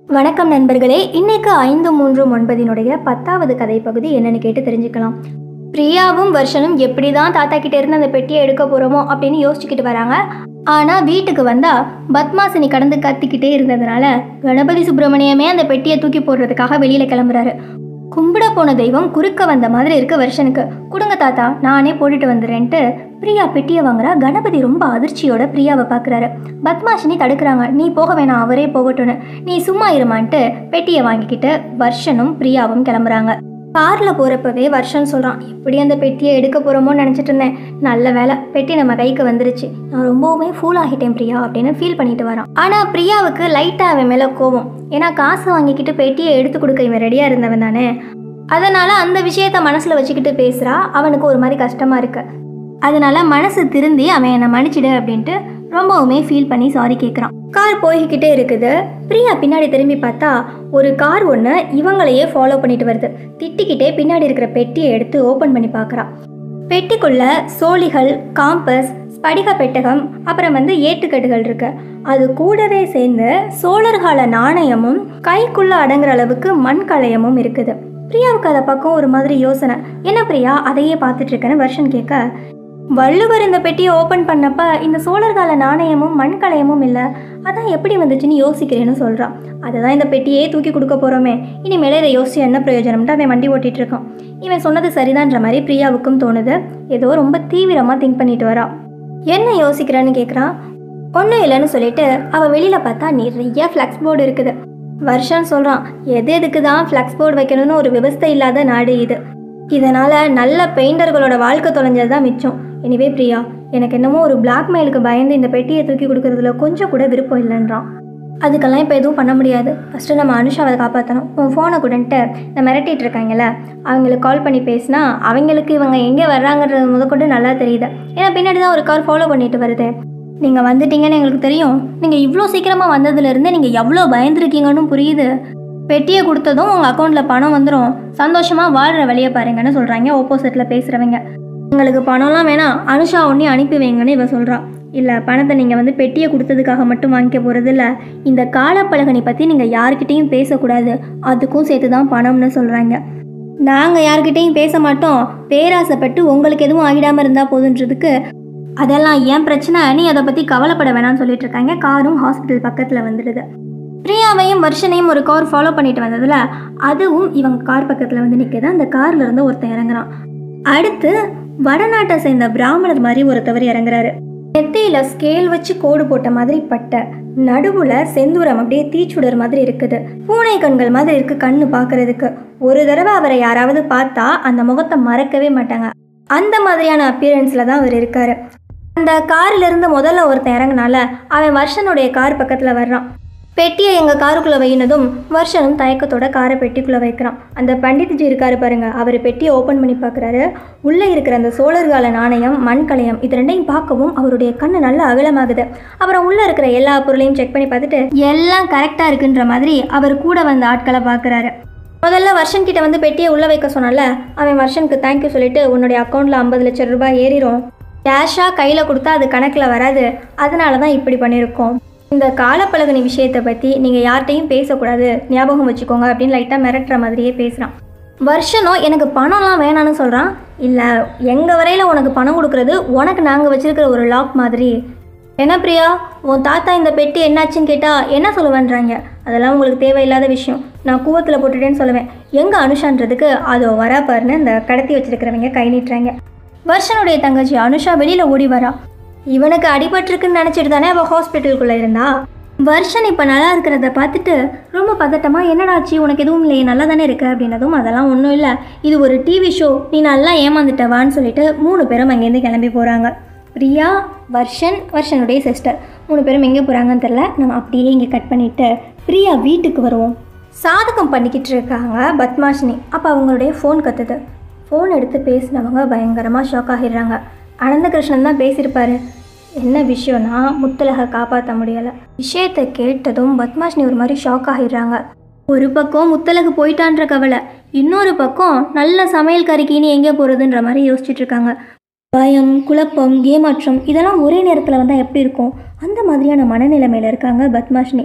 வணக்கம் நண்பர்களே இன்னைக்கு ஐந்து மூன்று ஒன்பதினுடைய பத்தாவது கதை பகுதி என்னன்னு கேட்டு தெரிஞ்சுக்கலாம் பிரியாவும் வருஷனும் எப்படி தான் தாத்தா கிட்ட இருந்து அந்த பெட்டியை எடுக்க போறோமோ அப்படின்னு யோசிச்சுக்கிட்டு வராங்க ஆனா வீட்டுக்கு வந்தா பத்மாசினி கடந்து கத்திக்கிட்டே இருந்ததுனால கணபதி சுப்பிரமணியமே அந்த பெட்டியை தூக்கி போடுறதுக்காக வெளியில கிளம்புறாரு கும்பிட போன தெய்வம் குறுக்க வந்த மாதிரி இருக்கு வருஷனுக்கு கொடுங்க தாத்தா நானே போட்டுட்டு வந்துடுறேன்ட்டு பிரியா பெட்டியை வாங்குறா கணபதி ரொம்ப அதிர்ச்சியோட பிரியாவை பார்க்குறாரு பத்மாஷினி தடுக்கிறாங்க நீ போக வேணாம் அவரே போகட்டும்னு நீ சும்மா இருமான்ட்டு பெட்டியை வாங்கிக்கிட்டு வர்ஷனும் பிரியாவும் கிளம்புறாங்க காரில் போகிறப்பவே வர்ஷன் சொல்கிறான் எப்படி அந்த பெட்டியை எடுக்க போகிறோமோன்னு நினச்சிட்டு இருந்தேன் நல்ல வேலை பெட்டி நம்ம கைக்கு வந்துருச்சு நான் ரொம்பவுமே ஃபூல் ஆகிட்டேன் பிரியா அப்படின்னு ஃபீல் பண்ணிட்டு வரான் ஆனால் பிரியாவுக்கு லைட்டாக அவன் மேலே கோவம் ஏன்னா காசு வாங்கிக்கிட்டு பெட்டியை எடுத்து கொடுக்க இவன் ரெடியாக இருந்தவன் தானே அதனால் அந்த விஷயத்த மனசில் வச்சுக்கிட்டு பேசுகிறா அவனுக்கு ஒரு மாதிரி கஷ்டமாக இருக்கு அதனால மனசு திருந்தி அவன் என்னை மன்னிச்சிடு அப்படின்ட்டு ரொம்பவுமே ஃபீல் பண்ணி சாரி கேட்குறான் கார் போய்கிட்டே இருக்குது பிரியா பின்னாடி திரும்பி பார்த்தா ஒரு கார் ஒன்று இவங்களையே ஃபாலோ பண்ணிட்டு வருது திட்டிக்கிட்டே பின்னாடி இருக்கிற பெட்டியை எடுத்து ஓப்பன் பண்ணி பார்க்குறா பெட்டிக்குள்ள சோழிகள் காம்பஸ் ஸ்படிக பெட்டகம் அப்புறம் வந்து ஏட்டுக்கட்டுகள் இருக்கு அது கூடவே சேர்ந்து சோழர்கால நாணயமும் கைக்குள்ள அடங்குற அளவுக்கு மண் களையமும் இருக்குது பிரியாவுக்கு அதை பக்கம் ஒரு மாதிரி யோசனை என்ன பிரியா அதையே பார்த்துட்டு இருக்கேன்னு வருஷன் கேட்க வள்ளுவர் இந்த பெட்டியை ஓப்பன் பண்ணப்ப இந்த சோழர்கால நாணயமும் மண் கலையமும் இல்லை அதான் எப்படி வந்துச்சுன்னு யோசிக்கிறேன்னு சொல்கிறான் அதை தான் இந்த பெட்டியே தூக்கி கொடுக்க போகிறோமே இனிமேலே இதை யோசிச்சு என்ன பிரயோஜனம்ட்டு அவன் வண்டி ஓட்டிட்டு இருக்கான் இவன் சொன்னது சரிதான்ற மாதிரி பிரியாவுக்கும் தோணுது ஏதோ ரொம்ப தீவிரமாக திங்க் பண்ணிட்டு வரா என்ன யோசிக்கிறான்னு கேட்குறான் ஒன்றும் இல்லைன்னு சொல்லிட்டு அவள் வெளியில் பார்த்தா நிறைய ஃப்ளெக்ஸ் போர்டு இருக்குது வருஷம் சொல்கிறான் எது எதுக்கு தான் ஃப்ளெக்ஸ் போர்டு வைக்கணும்னு ஒரு விவஸ்தை இல்லாத நாடு இது இதனால் நல்ல பெயிண்டர்களோட வாழ்க்கை தொலைஞ்சது தான் மிச்சம் எனிவே பிரியா எனக்கு என்னமோ ஒரு பிளாக்மெயிலுக்கு பயந்து இந்த பெட்டியை தூக்கி கொடுக்கறதுல கொஞ்சம் கூட விருப்பம் இல்லைன்றான் அதுக்கெல்லாம் இப்போ எதுவும் பண்ண முடியாது ஃபஸ்ட்டு நம்ம அனுஷாவை காப்பாற்றணும் உன் ஃபோனை கூடன்ட்டு நான் மிரட்டிட்டு இருக்காங்கல்ல அவங்களுக்கு கால் பண்ணி பேசினா அவங்களுக்கு இவங்க எங்கே வர்றாங்கன்றது முதற்கொண்டு நல்லா தெரியுது ஏன்னா பின்னாடி தான் ஒரு கார் ஃபாலோ பண்ணிட்டு வருது நீங்கள் வந்துட்டீங்கன்னு எங்களுக்கு தெரியும் நீங்கள் இவ்வளோ சீக்கிரமாக வந்ததுலேருந்து நீங்கள் எவ்வளோ பயந்துருக்கீங்கன்னு புரியுது பெட்டியை கொடுத்ததும் உங்கள் அக்கௌண்ட்டில் பணம் வந்துடும் சந்தோஷமாக வாழ்கிற வழியை பாருங்கன்னு சொல்கிறாங்க ஆப்போசிட்டில் பேசுகிறவங்க எங்களுக்கு பணம்லாம் வேணாம் அனுஷா ஒன்றே அனுப்பி வைங்கன்னு இவ சொல்கிறா இல்லை பணத்தை நீங்கள் வந்து பெட்டியை கொடுத்ததுக்காக மட்டும் வாங்கிக்க போகிறது இல்லை இந்த காலப்பழகனை பற்றி நீங்கள் யார்கிட்டேயும் பேசக்கூடாது அதுக்கும் சேர்த்து தான் பணம்னு சொல்கிறாங்க நாங்கள் யார்கிட்டேயும் பேச மாட்டோம் பேராசைப்பட்டு உங்களுக்கு எதுவும் ஆகிடாமல் இருந்தால் போதுன்றதுக்கு அதெல்லாம் ஏன் பிரச்சனை நீ அதை பற்றி கவலைப்பட வேணாம்னு சொல்லிட்டு இருக்காங்க காரும் ஹாஸ்பிட்டல் பக்கத்தில் வந்துடுது பிரியாவையும் வருஷனையும் ஒரு கார் ஃபாலோ பண்ணிட்டு வந்ததில் அதுவும் இவங்க கார் பக்கத்தில் வந்து நிற்குது அந்த கார்ல இருந்து ஒருத்தன் இறங்குறான் அடுத்து வடநாட்டை சேர்ந்த பிராமணர் மாதிரி ஒருத்தவர் இறங்குறாரு நெத்தியில ஸ்கேல் வச்சு கோடு போட்ட மாதிரி பட்டை நடுவுல செந்தூரம் அப்படியே தீச்சுடர் மாதிரி இருக்குது பூனை கண்கள் மாதிரி இருக்கு கண்ணு பார்க்கறதுக்கு ஒரு தடவை அவரை யாராவது பார்த்தா அந்த முகத்தை மறக்கவே மாட்டாங்க அந்த மாதிரியான அப்பியரன்ஸ்ல தான் அவர் இருக்காரு அந்த கார்ல இருந்து முதல்ல ஒருத்தன் இறங்குனால அவன் வருஷனுடைய கார் பக்கத்துல வர்றான் பெட்டியை எங்கள் காருக்குள்ளே வையினதும் வருஷனும் தயக்கத்தோட காரை பெட்டிக்குள்ளே வைக்கிறான் அந்த பண்டித்ஜி இருக்காரு பாருங்க அவர் பெட்டியை ஓப்பன் பண்ணி பார்க்குறாரு உள்ளே இருக்கிற அந்த சோழர்கால நாணயம் மண்கலயம் இது ரெண்டையும் பார்க்கவும் அவருடைய கண்ணு நல்லா அகலமாகுது அப்புறம் உள்ளே இருக்கிற எல்லா பொருளையும் செக் பண்ணி பார்த்துட்டு எல்லாம் கரெக்டாக இருக்குன்ற மாதிரி அவர் கூட வந்த ஆட்களை பார்க்குறாரு முதல்ல வருஷன் கிட்ட வந்து பெட்டியை உள்ளே வைக்க சொன்னால அவன் வருஷனுக்கு தேங்க்யூ சொல்லிட்டு உன்னுடைய அக்கௌண்ட்டில் ஐம்பது லட்சம் ரூபாய் ஏறிடும் கேஷாக கையில் கொடுத்தா அது கணக்கில் வராது அதனால தான் இப்படி பண்ணியிருக்கோம் இந்த காலப்பழகனி விஷயத்தை பற்றி நீங்கள் யார்கிட்டையும் பேசக்கூடாது ஞாபகம் வச்சுக்கோங்க அப்படின்னு லைட்டாக மிரட்டுற மாதிரியே பேசுகிறான் வருஷனும் எனக்கு பணம்லாம் வேணான்னு சொல்கிறான் இல்லை எங்கள் வரையில் உனக்கு பணம் கொடுக்குறது உனக்கு நாங்கள் வச்சிருக்கிற ஒரு லாக் மாதிரி என்ன பிரியா உன் தாத்தா இந்த பெட்டி என்னாச்சுன்னு கேட்டால் என்ன சொல்லுவேன்றாங்க அதெல்லாம் உங்களுக்கு தேவையில்லாத விஷயம் நான் கூவத்தில் போட்டுட்டேன்னு சொல்லுவேன் எங்கே அனுஷான்றதுக்கு அதோ வரா பாருன்னு இந்த கடத்தி வச்சிருக்கிறவங்க கை நீட்டுறாங்க வருஷனுடைய தங்கச்சி அனுஷா வெளியில் ஓடி வரா இவனுக்கு அடிபட்டிருக்குன்னு நினச்சிட்டு தானே அவள் ஹாஸ்பிட்டலுக்குள்ளே இருந்தா வருஷன் இப்போ நல்லா இருக்கிறத பார்த்துட்டு ரொம்ப பதட்டமா என்னடாச்சு உனக்கு எதுவும் இல்லையே நல்லா தானே இருக்கு அப்படின்னதும் அதெல்லாம் ஒன்றும் இல்லை இது ஒரு டிவி ஷோ நீ நல்லா ஏமாந்துட்டவான்னு சொல்லிட்டு மூணு பேரும் அங்கேருந்து கிளம்பி போகிறாங்க பிரியா வர்ஷன் வர்ஷனுடைய சிஸ்டர் மூணு பேரும் எங்கே போகிறாங்கன்னு தெரில நம்ம அப்படியே இங்கே கட் பண்ணிவிட்டு பிரியா வீட்டுக்கு வருவோம் சாதகம் பண்ணிக்கிட்டு இருக்காங்க பத்மாஷினி அப்போ அவங்களுடைய ஃபோன் கத்துது ஃபோன் எடுத்து பேசினவங்க பயங்கரமாக ஷாக் ஆகிடுறாங்க அனந்தகிருஷ்ணன் தான் பேசியிருப்பாரு என்ன விஷயம்னா முத்தலகை காப்பாற்ற முடியலை விஷயத்தை கேட்டதும் பத்மாஷினி ஒரு மாதிரி ஷாக் ஆகிடுறாங்க ஒரு பக்கம் முத்தலகு போயிட்டான்ற கவலை இன்னொரு பக்கம் நல்ல சமையல்காரிக்கு இனி எங்கே போகிறதுன்ற மாதிரி யோசிச்சுட்டு இருக்காங்க பயம் குழப்பம் ஏமாற்றம் இதெல்லாம் ஒரே நேரத்தில் வந்தால் எப்படி இருக்கும் அந்த மாதிரியான மனநிலைமையில் இருக்காங்க பத்மாஷினி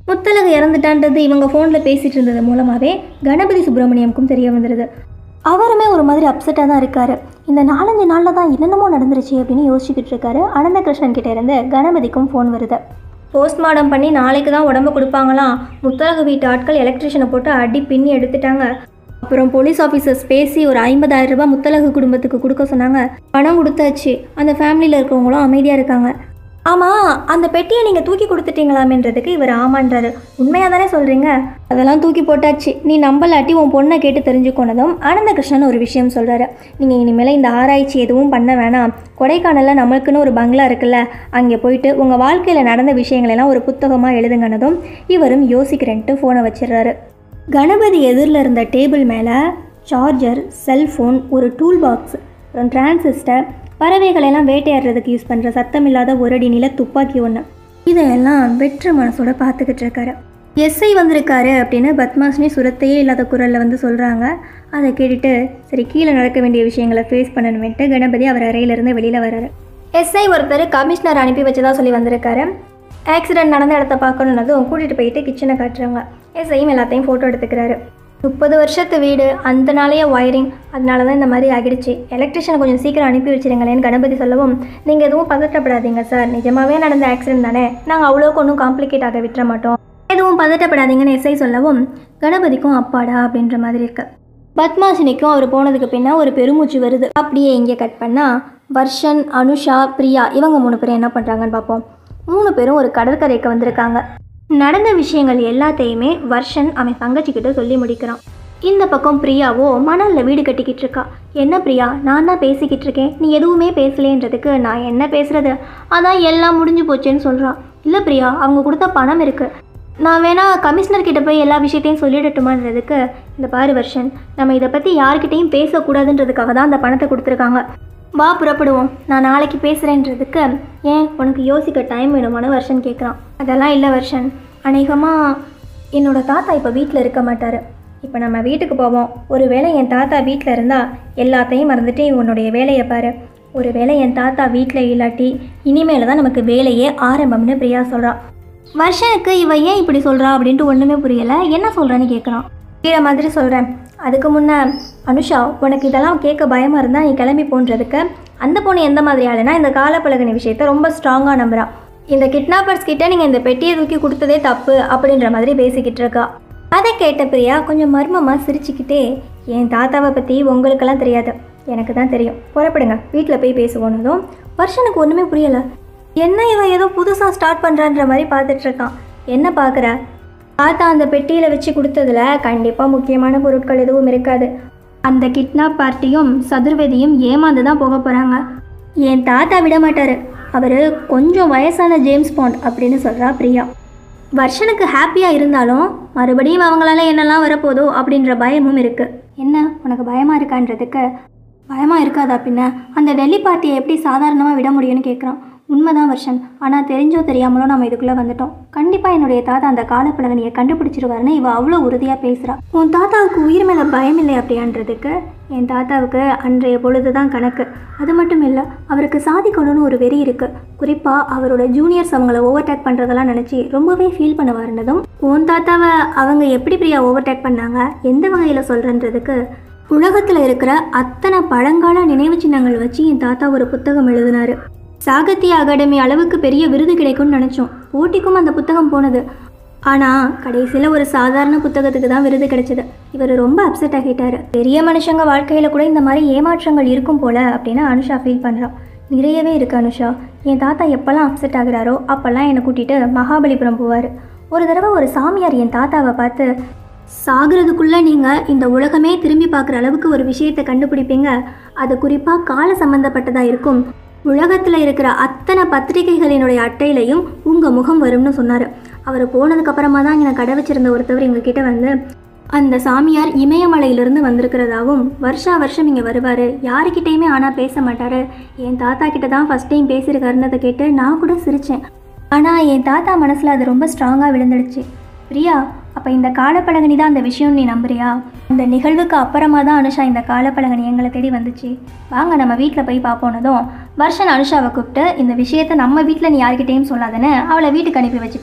முத்தலகு இறந்துட்டான்றது இவங்க ஃபோனில் பேசிகிட்டு இருந்தது மூலமாகவே கணபதி சுப்பிரமணியமுக்கும் தெரிய வந்துடுது அவருமே ஒரு மாதிரி அப்செட்டாக தான் இருக்காரு இந்த நாலஞ்சு நாளில் தான் என்னென்னமோ நடந்துருச்சு அப்படின்னு யோசிச்சுக்கிட்டு இருக்காரு அனந்தகிருஷ்ணன் கிட்ட இருந்து கணபதிக்கும் ஃபோன் வருது போஸ்ட்மார்ட்டம் பண்ணி நாளைக்கு தான் உடம்பு கொடுப்பாங்களாம் முத்தலகு வீட்டு ஆட்கள் எலக்ட்ரிஷியனை போட்டு அடி பின்னி எடுத்துட்டாங்க அப்புறம் போலீஸ் ஆஃபீஸர்ஸ் பேசி ஒரு ஐம்பதாயிரம் ரூபாய் முத்தலகு குடும்பத்துக்கு கொடுக்க சொன்னாங்க பணம் கொடுத்தாச்சு அந்த ஃபேமிலியில் இருக்கிறவங்களும் அமைதியாக இருக்காங்க ஆமாம் அந்த பெட்டியை நீங்கள் தூக்கி கொடுத்துட்டீங்களாமேன்றதுக்கு இவர் ஆமான்றாரு உண்மையாக தானே சொல்கிறீங்க அதெல்லாம் தூக்கி போட்டாச்சு நீ நம்பலாட்டி உன் பொண்ணை கேட்டு தெரிஞ்சுக்கொண்டதும் ஆனந்தகிருஷ்ணன் ஒரு விஷயம் சொல்கிறாரு நீங்கள் இனிமேல் இந்த ஆராய்ச்சி எதுவும் பண்ண வேணாம் கொடைக்கானலில் நம்மளுக்குன்னு ஒரு பங்களா இருக்குல்ல அங்கே போயிட்டு உங்கள் வாழ்க்கையில் நடந்த விஷயங்களெல்லாம் ஒரு புத்தகமாக எழுதுங்கனதும் இவரும் யோசிக்கிறேன்ட்டு ஃபோனை வச்சிடுறாரு கணபதி எதிரில் இருந்த டேபிள் மேலே சார்ஜர் செல்ஃபோன் ஒரு டூல் பாக்ஸ் அப்புறம் டிரான்சிஸ்டர் பறவைகளெல்லாம் வேட்டையாடுறதுக்கு யூஸ் பண்ணுற சத்தமில்லாத ஒரு அடி நில துப்பாக்கி ஒன்று இதையெல்லாம் வெற்று மனசோட பார்த்துக்கிட்டு இருக்காரு எஸ்ஐ வந்திருக்காரு அப்படின்னு பத்மாசினி சுரத்தையே இல்லாத குரலில் வந்து சொல்கிறாங்க அதை கேட்டுட்டு சரி கீழே நடக்க வேண்டிய விஷயங்களை ஃபேஸ் பண்ணணுமேட்டு கணபதி அவர் அறையிலேருந்து வெளியில் வராரு எஸ்ஐ ஒருத்தர் கமிஷனர் அனுப்பி வச்சதா சொல்லி வந்திருக்காரு ஆக்சிடென்ட் நடந்த இடத்த பார்க்கணுன்னதும் கூட்டிகிட்டு போயிட்டு கிச்சனை காட்டுறாங்க எஸ்ஐயும் எல்லாத்தையும் ஃபோட்டோ எடுத்துக்கிறாரு முப்பது வருஷத்து வீடு அந்த நாளையே ஒயரிங் அதனால தான் இந்த மாதிரி ஆகிடுச்சு எலக்ட்ரிஷியனை கொஞ்சம் சீக்கிரம் அனுப்பி வச்சிருங்களேன்னு கணபதி சொல்லவும் நீங்கள் எதுவும் பதட்டப்படாதீங்க சார் நிஜமாவே நடந்த ஆக்சிடென்ட் தானே நாங்கள் அவ்வளோக்கு ஒன்றும் காம்ப்ளிகேட் ஆக விட்டுற மாட்டோம் எதுவும் பதட்டப்படாதீங்கன்னு எஸ்ஐ சொல்லவும் கணபதிக்கும் அப்பாடா அப்படின்ற மாதிரி இருக்கு பத்மாசினிக்கும் அவர் போனதுக்கு பின்னா ஒரு பெருமூச்சு வருது அப்படியே இங்கே கட் பண்ணால் வர்ஷன் அனுஷா பிரியா இவங்க மூணு பேரும் என்ன பண்ணுறாங்கன்னு பார்ப்போம் மூணு பேரும் ஒரு கடற்கரைக்கு வந்திருக்காங்க நடந்த விஷயங்கள் எல்லாத்தையுமே வர்ஷன் அவன் தங்கச்சிக்கிட்ட சொல்லி முடிக்கிறான் இந்த பக்கம் பிரியாவோ மணலில் வீடு கட்டிக்கிட்டு இருக்கா என்ன பிரியா நான் தான் பேசிக்கிட்டு இருக்கேன் நீ எதுவுமே பேசலேன்றதுக்கு நான் என்ன பேசுறது அதான் எல்லாம் முடிஞ்சு போச்சேன்னு சொல்கிறான் இல்லை பிரியா அவங்க கொடுத்த பணம் இருக்கு நான் வேணா கமிஷனர் கிட்ட போய் எல்லா விஷயத்தையும் சொல்லிடட்டுமான்றதுக்கு இந்த பாரு வருஷன் நம்ம இதை பற்றி யார்கிட்டையும் பேசக்கூடாதுன்றதுக்காக தான் அந்த பணத்தை கொடுத்துருக்காங்க வா புறப்படுவோம் நான் நாளைக்கு பேசுகிறேன்றதுக்கு ஏன் உனக்கு யோசிக்க டைம் வேணுமான்னு வருஷன் கேட்குறான் அதெல்லாம் இல்லை வருஷன் அநேகமாக என்னோட தாத்தா இப்போ வீட்டில் இருக்க மாட்டார் இப்போ நம்ம வீட்டுக்கு போவோம் ஒருவேளை என் தாத்தா வீட்டில் இருந்தால் எல்லாத்தையும் மறந்துட்டு உன்னுடைய வேலையை பாரு ஒருவேளை என் தாத்தா வீட்டில் இல்லாட்டி இனிமேல் தான் நமக்கு வேலையே ஆரம்பம்னு பிரியா சொல்கிறா வருஷனுக்கு இவ ஏன் இப்படி சொல்கிறா அப்படின்ட்டு ஒன்றுமே புரியலை என்ன சொல்கிறான்னு கேட்குறான் கீழே மாதிரி சொல்கிறேன் அதுக்கு முன்னே அனுஷா உனக்கு இதெல்லாம் கேட்க பயமாக இருந்தால் நீ கிளம்பி போன்றதுக்கு அந்த பொண்ணு எந்த மாதிரி ஆளுனா இந்த காலப்பழகின விஷயத்த ரொம்ப ஸ்ட்ராங்காக நம்புறா இந்த கிட்னாப்பர்ஸ் கிட்ட நீங்கள் இந்த பெட்டியை தூக்கி கொடுத்ததே தப்பு அப்படின்ற மாதிரி பேசிக்கிட்டு இருக்கா அதை கேட்ட பிரியா கொஞ்சம் மர்மமாக சிரிச்சுக்கிட்டே என் தாத்தாவை பற்றி உங்களுக்கெல்லாம் தெரியாது எனக்கு தான் தெரியும் புறப்படுங்க வீட்டில் போய் பேசுவோன்னதும் வருஷனுக்கு ஒன்றுமே புரியலை என்ன இவன் ஏதோ புதுசாக ஸ்டார்ட் பண்ணுறான்ற மாதிரி பார்த்துட்டு இருக்கான் என்ன பார்க்குற தாத்தா அந்த பெட்டியில் வச்சு கொடுத்ததுல கண்டிப்பாக முக்கியமான பொருட்கள் எதுவும் இருக்காது அந்த கிட்னாப் பார்ட்டியும் சதுர்வேதியும் ஏமாந்து தான் போக போகிறாங்க என் தாத்தா விட மாட்டார் அவர் கொஞ்சம் வயசான ஜேம்ஸ் பாண்ட் அப்படின்னு சொல்கிறா பிரியா வருஷனுக்கு ஹாப்பியாக இருந்தாலும் மறுபடியும் அவங்களால என்னெல்லாம் வரப்போதோ அப்படின்ற பயமும் இருக்குது என்ன உனக்கு பயமாக இருக்கான்றதுக்கு பயமாக இருக்காதா பின்ன அந்த டெல்லி பார்ட்டியை எப்படி சாதாரணமாக விட முடியும்னு கேட்குறான் உண்மைதான் வருஷன் ஆனால் தெரிஞ்சோ தெரியாமலோ நம்ம இதுக்குள்ளே வந்துட்டோம் கண்டிப்பாக என்னுடைய தாத்தா அந்த காலப்பழகனியை கண்டுபிடிச்சிருவாருன்னு இவ அவ்வளோ உறுதியாக பேசுகிறா உன் தாத்தாவுக்கு உயிர் மேலே பயம் இல்லை அப்படின்றதுக்கு என் தாத்தாவுக்கு அன்றைய பொழுது தான் கணக்கு அது மட்டும் இல்லை அவருக்கு சாதிக்கணும்னு ஒரு வெறி இருக்குது குறிப்பாக அவரோட ஜூனியர்ஸ் அவங்கள ஓவர்டேக் பண்ணுறதெல்லாம் நினச்சி ரொம்பவே ஃபீல் பண்ண வரனதும் உன் தாத்தாவை அவங்க எப்படி பிரியா ஓவர்டேக் பண்ணாங்க எந்த வகையில் சொல்கிறன்றதுக்கு உலகத்தில் இருக்கிற அத்தனை பழங்கால நினைவு சின்னங்கள் வச்சு என் தாத்தா ஒரு புத்தகம் எழுதினாரு சாகித்ய அகாடமி அளவுக்கு பெரிய விருது கிடைக்கும்னு நினச்சோம் போட்டிக்கும் அந்த புத்தகம் போனது ஆனால் கடைசியில் ஒரு சாதாரண புத்தகத்துக்கு தான் விருது கிடைச்சது இவர் ரொம்ப அப்செட் ஆகிட்டாரு பெரிய மனுஷங்க வாழ்க்கையில் கூட இந்த மாதிரி ஏமாற்றங்கள் இருக்கும் போல அப்படின்னு அனுஷா ஃபீல் பண்ணுறான் நிறையவே இருக்கு அனுஷா என் தாத்தா எப்போல்லாம் அப்செட் ஆகுறாரோ அப்போல்லாம் என்னை கூட்டிகிட்டு மகாபலிபுரம் போவார் ஒரு தடவை ஒரு சாமியார் என் தாத்தாவை பார்த்து சாகிறதுக்குள்ளே நீங்கள் இந்த உலகமே திரும்பி பார்க்குற அளவுக்கு ஒரு விஷயத்தை கண்டுபிடிப்பீங்க அது குறிப்பாக கால சம்மந்தப்பட்டதாக இருக்கும் உலகத்தில் இருக்கிற அத்தனை பத்திரிகைகளினுடைய அட்டையிலையும் உங்கள் முகம் வரும்னு சொன்னார் அவர் போனதுக்கப்புறமா தான் இங்கே கடை வச்சிருந்த ஒருத்தவர் எங்ககிட்ட வந்து அந்த சாமியார் இமயமலையிலிருந்து வந்திருக்கிறதாவும் வருஷா வருஷம் இங்கே வருவார் யாருக்கிட்டேயுமே ஆனால் பேச மாட்டார் என் தாத்தா கிட்ட தான் ஃபஸ்ட் டைம் பேசியிருக்காருன்னதை கேட்டு நான் கூட சிரித்தேன் ஆனால் என் தாத்தா மனசில் அது ரொம்ப ஸ்ட்ராங்காக விழுந்துடுச்சு பிரியா அப்போ இந்த காலப்பழகனி தான் அந்த விஷயம் நீ நம்புறியா அந்த நிகழ்வுக்கு அப்புறமா தான் அனுஷா இந்த காலப்பழகனி எங்களை தேடி வந்துச்சு வாங்க நம்ம வீட்டில் போய் பார்ப்போனதும் வருஷன் அனுஷாவை கூப்பிட்டு இந்த விஷயத்த நம்ம வீட்டில் நீ யார்கிட்டேயும் சொல்லாதன்னு அவளை வீட்டுக்கு அனுப்பி வச்சுட்டு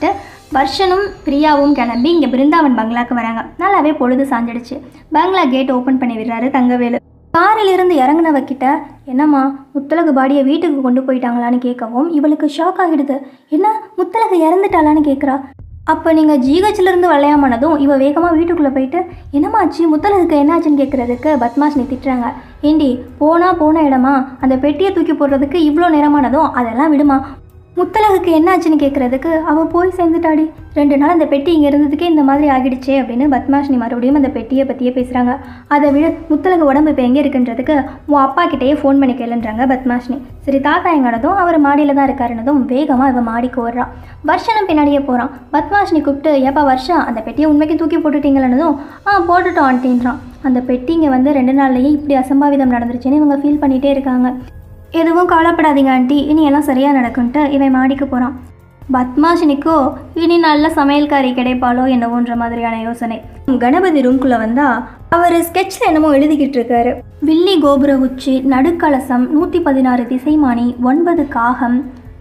வர்ஷனும் பிரியாவும் கிளம்பி இங்கே பிருந்தாவன் பங்களாக்கு வராங்க நல்லாவே பொழுது சாஞ்சிடுச்சு பங்களா கேட் ஓப்பன் பண்ணி விடுறாரு தங்கவேலு காரில் இருந்து இறங்குனவகிட்ட என்னம்மா முத்தலகு பாடியை வீட்டுக்கு கொண்டு போயிட்டாங்களான்னு கேட்கவும் இவளுக்கு ஷாக் ஆகிடுது என்ன முத்தலகு இறந்துட்டாளான்னு கேட்குறா அப்போ நீங்கள் ஜிஹெச்லேருந்து வளையாமனதும் இவ வேகமாக வீட்டுக்குள்ளே போயிட்டு என்னம்மாச்சு முத்தலகுக்கு என்னாச்சுன்னு கேட்குறதுக்கு பத்மாஷினி திட்டுறாங்க ஏண்டி போனா போன இடமா அந்த பெட்டியை தூக்கி போடுறதுக்கு இவ்வளோ நேரமானதும் அதெல்லாம் விடுமா முத்தலகுக்கு என்னாச்சுன்னு கேட்குறதுக்கு அவள் போய் சேர்ந்துட்டாடி ரெண்டு நாள் அந்த பெட்டி இங்கே இருந்ததுக்கே இந்த மாதிரி ஆகிடுச்சே அப்படின்னு பத்மாஷினி மறுபடியும் அந்த பெட்டியை பற்றியே பேசுகிறாங்க அதை விட முத்தலகு உடம்பு இப்போ எங்கே இருக்குன்றதுக்கு உன் அப்பா கிட்டேயே ஃபோன் பண்ணி கேளுன்றாங்க பத்மாஷினி சரி தாத்தா எங்கானதும் அவர் மாடியில் தான் இருக்காருனதும் வேகமாக இவன் மாடிக்கு ஓடுறான் வர்ஷனும் பின்னாடியே போகிறான் பத்மாஷினி கூப்பிட்டு ஏப்பா வர்ஷா அந்த பெட்டியை உண்மைக்கு தூக்கி போட்டுட்டீங்களன்னதும் ஆ போட்டுட்டோம் ஆண்டின்றான் அந்த பெட்டி இங்கே வந்து ரெண்டு நாள்லேயே இப்படி அசம்பாவிதம் நடந்துருச்சுன்னு இவங்க ஃபீல் பண்ணிகிட்டே இருக்காங்க எதுவும் கவலைப்படாதீங்க ஆண்டி இனி எல்லாம் சரியாக நடக்கும்ட்டு இவன் மாடிக்கு போகிறான் பத்மாஷினிக்கோ இனி நல்ல சமையல்காரி கிடைப்பாளோ என்னவோன்ற மாதிரியான யோசனை கணபதி ரூம்குள்ளே வந்தா அவர் ஸ்கெட்சில் என்னமோ எழுதிக்கிட்டு இருக்காரு வில்லி கோபுர உச்சி நடுக்கலசம் நூற்றி பதினாறு திசைமானி ஒன்பது காகம்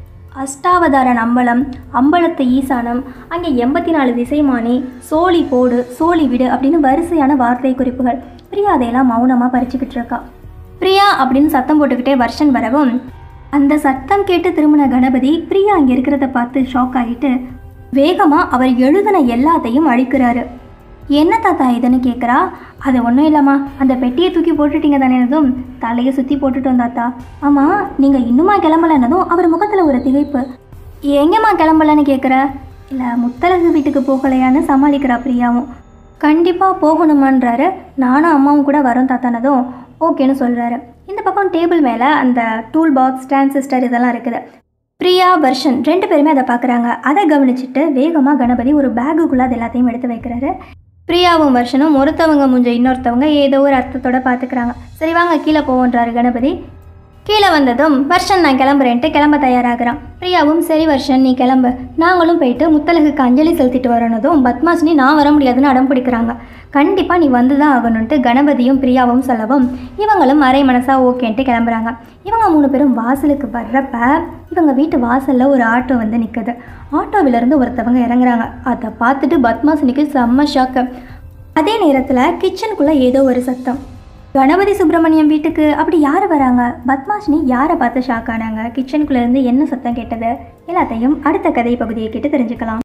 அஷ்டாவதாரன் அம்பலம் அம்பலத்து ஈசானம் அங்கே எண்பத்தி நாலு திசைமானி சோழி போடு சோழி விடு அப்படின்னு வரிசையான வார்த்தை குறிப்புகள் பிரியா அதையெல்லாம் மௌனமாக பறிச்சுக்கிட்டு இருக்கா பிரியா அப்படின்னு சத்தம் போட்டுக்கிட்டே வர்ஷன் வரவும் அந்த சத்தம் கேட்டு திரும்பின கணபதி பிரியா அங்கே இருக்கிறத பார்த்து ஷாக் ஆகிட்டு வேகமாக அவர் எழுதின எல்லாத்தையும் அழிக்கிறாரு என்ன தாத்தா இதுன்னு கேட்குறா அது ஒன்றும் இல்லைம்மா அந்த பெட்டியை தூக்கி போட்டுட்டீங்க தானேனதும் தலையை சுற்றி போட்டுட்டோம் தாத்தா ஆமாம் நீங்கள் இன்னுமா கிளம்பலன்னதும் அவர் முகத்தில் ஒரு திகைப்பு எங்கேம்மா கிளம்பலன்னு கேட்குற இல்லை முத்தலகு வீட்டுக்கு போகலையான்னு சமாளிக்கிறா பிரியாவும் கண்டிப்பாக போகணுமான்றாரு நானும் அம்மாவும் கூட வரோம் தாத்தானதும் ஓகேன்னு சொல்கிறாரு இந்த பக்கம் டேபிள் மேலே அந்த டூல் பாக்ஸ் டிரான்சிஸ்டர் இதெல்லாம் இருக்குது பிரியா வர்ஷன் ரெண்டு பேருமே அதை பார்க்குறாங்க அதை கவனிச்சுட்டு வேகமாக கணபதி ஒரு பேகுக்குள்ளே அது எல்லாத்தையும் எடுத்து வைக்கிறாரு பிரியாவும் வருஷனும் ஒருத்தவங்க முஞ்ச இன்னொருத்தவங்க ஏதோ ஒரு அர்த்தத்தோட பார்த்துக்கிறாங்க சரி வாங்க கீழே போவோன்றாரு கணபதி கீழே வந்ததும் வர்ஷன் நான் கிளம்புறேன்ட்டு கிளம்ப தயாராகிறான் பிரியாவும் சரி வர்ஷன் நீ கிளம்பு நாங்களும் போயிட்டு முத்தலகுக்கு அஞ்சலி செலுத்திட்டு வரணுதும் பத்மாசினி நான் வர முடியாதுன்னு அடம் பிடிக்கிறாங்க கண்டிப்பாக நீ வந்து தான் ஆகணுன்ட்டு கணபதியும் பிரியாவும் சொல்லவும் இவங்களும் அரை மனசா ஓகேன்ட்டு கிளம்புறாங்க இவங்க மூணு பேரும் வாசலுக்கு வர்றப்ப இவங்க வீட்டு வாசலில் ஒரு ஆட்டோ வந்து நிற்குது ஆட்டோவிலேருந்து ஒருத்தவங்க இறங்குறாங்க அதை பார்த்துட்டு பத்மாசினிக்கு செம்ம ஷாக்கு அதே நேரத்தில் கிச்சனுக்குள்ளே ஏதோ ஒரு சத்தம் கணபதி சுப்பிரமணியம் வீட்டுக்கு அப்படி யார் வராங்க பத்மாஷினி யாரை பார்த்து ஷாக் ஆனாங்க கிச்சனுக்குள்ளே இருந்து என்ன சத்தம் கேட்டது எல்லாத்தையும் அடுத்த கதை பகுதியை கேட்டு தெரிஞ்சுக்கலாம்